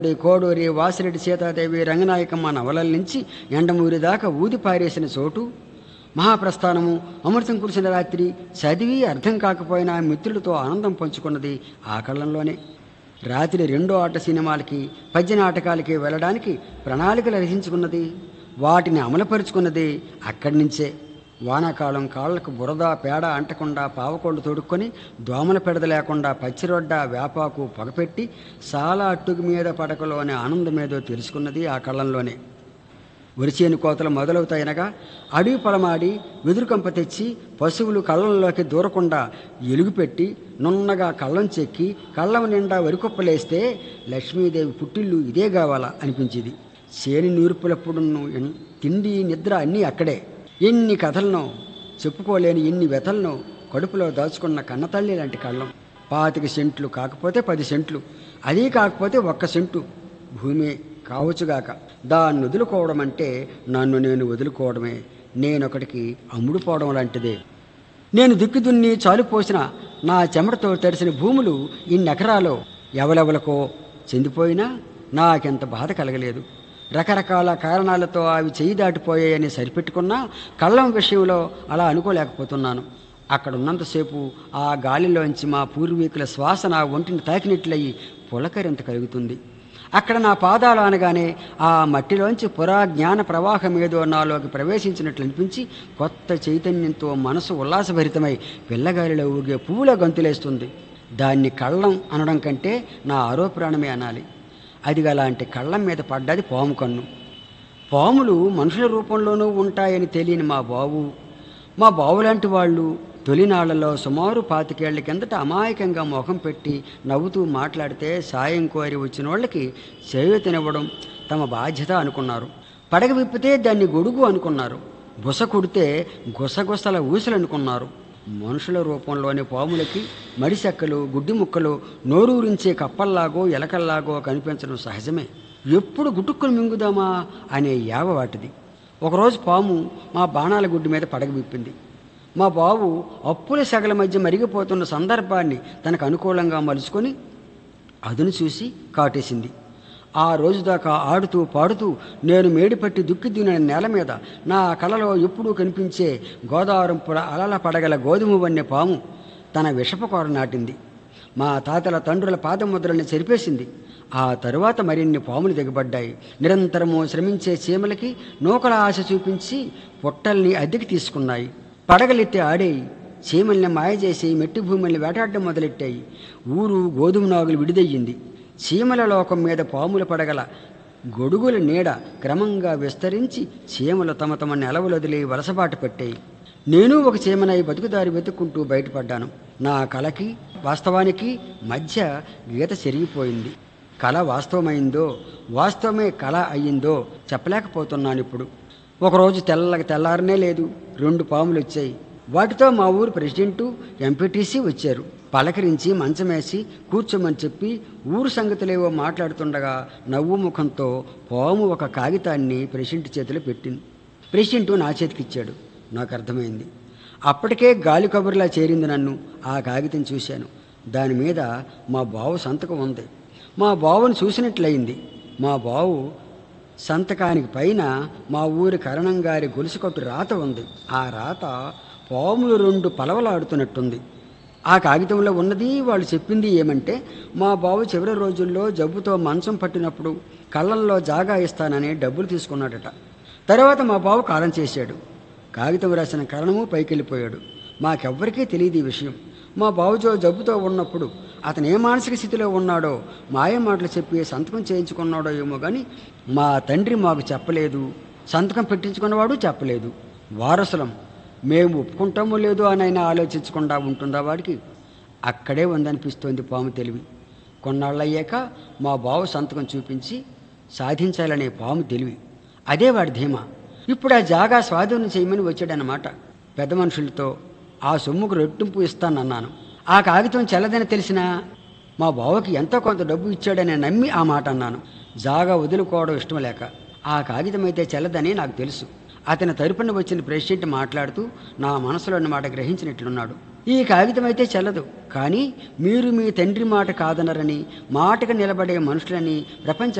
కోడూరి వాసిరెడ్డి సీతాదేవి రంగనాయకమ్మ నవలల నుంచి ఎండమూరి దాకా ఊది పారేసిన చోటు మహాప్రస్థానము అమృతం కురిసిన రాత్రి చదివి అర్థం కాకపోయినా మిత్రులతో ఆనందం పంచుకున్నది ఆ కళ్ళంలోనే రాత్రి రెండో ఆట సినిమాలకి పద్య నాటకాలకి వెళ్ళడానికి ప్రణాళికలు రచించుకున్నది వాటిని అమలుపరుచుకున్నది అక్కడి నుంచే వానాకాలం కాళ్లకు బురద పేడ అంటకుండా పావకోళ్ళు తొడుక్కొని దోమల పెడద లేకుండా పచ్చిరొడ్డ వేపాకు పొగపెట్టి చాలా అట్టుగు మీద పడకలోని ఆనందమేదో తెలుసుకున్నది ఆ కళ్ళంలోనే వరిచేను కోతలు మొదలవుతాయనగా అడవి పొలమాడి వెదురుకంప తెచ్చి పశువులు కళ్ళంలోకి దూరకుండా ఎలుగు పెట్టి నున్నగా కళ్ళం చెక్కి కళ్ళం నిండా వరికొప్పలేస్తే లక్ష్మీదేవి పుట్టిల్లు ఇదే కావాలా అనిపించింది చేని నూర్పులప్పుడును ఎన్- తిండి నిద్ర అన్నీ అక్కడే ఎన్ని కథలను చెప్పుకోలేని ఎన్ని వ్యథలను కడుపులో దాచుకున్న కన్నతల్లి లాంటి కళ్ళం పాతిక సెంట్లు కాకపోతే పది సెంట్లు అదీ కాకపోతే ఒక్క సెంటు భూమి కావచ్చుగాక దాన్ని వదులుకోవడం అంటే నన్ను నేను వదులుకోవడమే నేనొకటికి అమ్ముడుపోవడం లాంటిదే నేను దిక్కుదున్ని చాలుపోసిన నా చెమటతో తడిసిన భూములు ఇన్నెకరాలో ఎవలెవలకో చెందిపోయినా నాకెంత బాధ కలగలేదు రకరకాల కారణాలతో అవి చేయి దాటిపోయాయని సరిపెట్టుకున్నా కళ్ళం విషయంలో అలా అనుకోలేకపోతున్నాను అక్కడ ఉన్నంతసేపు ఆ గాలిలోంచి మా పూర్వీకుల శ్వాస నా ఒంటిని తాకినట్లయి పులకరింత కలుగుతుంది అక్కడ నా పాదాలు అనగానే ఆ మట్టిలోంచి పురా జ్ఞాన ప్రవాహం ఏదో నాలోకి ప్రవేశించినట్లు అనిపించి కొత్త చైతన్యంతో మనసు ఉల్లాసభరితమై పిల్లగాలిలో ఊగే పువ్వుల గంతులేస్తుంది దాన్ని కళ్ళం అనడం కంటే నా ఆరోప్రాణమే అనాలి అది అలాంటి కళ్ళం మీద పడ్డది పాము కన్ను పాములు మనుషుల రూపంలోనూ ఉంటాయని తెలియని మా బావు మా బావులాంటి వాళ్ళు తొలినాళ్లలో సుమారు పాతికేళ్ల కిందట అమాయకంగా మొహం పెట్టి నవ్వుతూ మాట్లాడితే సాయం కోరి వచ్చిన వాళ్ళకి చేయూతనివ్వడం తమ బాధ్యత అనుకున్నారు పడగ విప్పితే దాన్ని గొడుగు అనుకున్నారు బుస కొడితే గుసగుసల ఊసలు అనుకున్నారు మనుషుల రూపంలోని పాములకి మడిసెక్కలు గుడ్డి ముక్కలు నోరూరించే కప్పల్లాగో ఎలకల్లాగో కనిపించడం సహజమే ఎప్పుడు గుటుక్కులు మింగుదామా అనే యావ వాటిది ఒకరోజు పాము మా బాణాల గుడ్డి మీద పడగ విప్పింది మా బావు అప్పుల సెగల మధ్య మరిగిపోతున్న సందర్భాన్ని తనకు అనుకూలంగా మలుచుకొని అదును చూసి కాటేసింది ఆ రోజు దాకా ఆడుతూ పాడుతూ నేను మేడిపట్టి దుక్కి దిగిన నేల మీద నా కళలో ఎప్పుడూ కనిపించే గోదావరం పుల అలల పడగల గోధుమ వన్నె పాము తన విషపకోర నాటింది మా తాతల తండ్రుల పాదముద్రల్ని చెరిపేసింది ఆ తరువాత మరిన్ని పాములు దిగబడ్డాయి నిరంతరము శ్రమించే చీమలకి నూకల ఆశ చూపించి పొట్టల్ని అద్దెకి తీసుకున్నాయి పడగలెత్తి ఆడేయి చీమల్ని మాయ చేసి మెట్టి భూముల్ని వేటాడడం మొదలెట్టాయి ఊరు గోధుమ నాగులు విడిదయ్యింది చీమల లోకం మీద పాములు పడగల గొడుగుల నీడ క్రమంగా విస్తరించి చీమలు తమ తమ నెలవులొదిలి వలసబాటు పెట్టాయి నేను ఒక చీమనై బతుకుదారి వెతుక్కుంటూ బయటపడ్డాను నా కళకి వాస్తవానికి మధ్య గీత చెరిగిపోయింది కళ వాస్తవమైందో వాస్తవమే కళ అయ్యిందో చెప్పలేకపోతున్నాను ఇప్పుడు ఒకరోజు తెల్లకి తెల్లారనే లేదు రెండు పాములు వచ్చాయి వాటితో మా ఊరు ప్రెసిడెంటు ఎంపీటీసీ వచ్చారు పలకరించి మంచమేసి కూర్చోమని చెప్పి ఊరు సంగతులేవో మాట్లాడుతుండగా నవ్వు ముఖంతో పాము ఒక కాగితాన్ని ప్రెసిడెంట్ చేతిలో పెట్టింది ప్రెసిడెంట్ నా చేతికి ఇచ్చాడు నాకు అర్థమైంది అప్పటికే గాలి కబుర్లా చేరింది నన్ను ఆ కాగితం చూశాను దాని మీద మా బావు సంతకం ఉంది మా బావును చూసినట్లయింది మా బావు సంతకానికి పైన మా ఊరి కరణం గారి గొలుసుకట్టు రాత ఉంది ఆ రాత పాములు రెండు పలవలాడుతున్నట్టుంది ఆ కాగితంలో ఉన్నది వాళ్ళు చెప్పింది ఏమంటే మా బావు చివరి రోజుల్లో జబ్బుతో మంచం పట్టినప్పుడు కళ్ళల్లో జాగా ఇస్తానని డబ్బులు తీసుకున్నాడట తర్వాత మా బావు కాలం చేశాడు కాగితం రాసిన కారణము పైకెళ్ళిపోయాడు మాకెవ్వరికీ తెలియదు ఈ విషయం మా బావుజో జబ్బుతో ఉన్నప్పుడు అతను ఏ మానసిక స్థితిలో ఉన్నాడో మాయ మాటలు చెప్పి సంతకం చేయించుకున్నాడో ఏమో కానీ మా తండ్రి మాకు చెప్పలేదు సంతకం పెట్టించుకున్నవాడు చెప్పలేదు వారసులం మేము ఒప్పుకుంటామో లేదో అని అయినా ఆలోచించకుండా ఉంటుందా వాడికి అక్కడే ఉందనిపిస్తోంది పాము తెలివి కొన్నాళ్ళయ్యాక మా బావు సంతకం చూపించి సాధించాలనే పాము తెలివి అదే వాడి ధీమా ఇప్పుడు ఆ జాగా స్వాధీనం చేయమని వచ్చాడనమాట పెద్ద మనుషులతో ఆ సొమ్ముకు రెట్టింపు ఇస్తానన్నాను ఆ కాగితం చెల్లదని తెలిసినా మా బావకి ఎంతో కొంత డబ్బు ఇచ్చాడని నమ్మి ఆ మాట అన్నాను జాగా వదులుకోవడం ఇష్టం లేక ఆ కాగితం అయితే చెల్లదని నాకు తెలుసు అతని తరపున వచ్చిన ప్రెసిడెంట్ మాట్లాడుతూ నా మనసులోని మాట గ్రహించినట్లున్నాడు ఈ కాగితం అయితే చెల్లదు కానీ మీరు మీ తండ్రి మాట కాదనరని మాటకు నిలబడే మనుషులని ప్రపంచ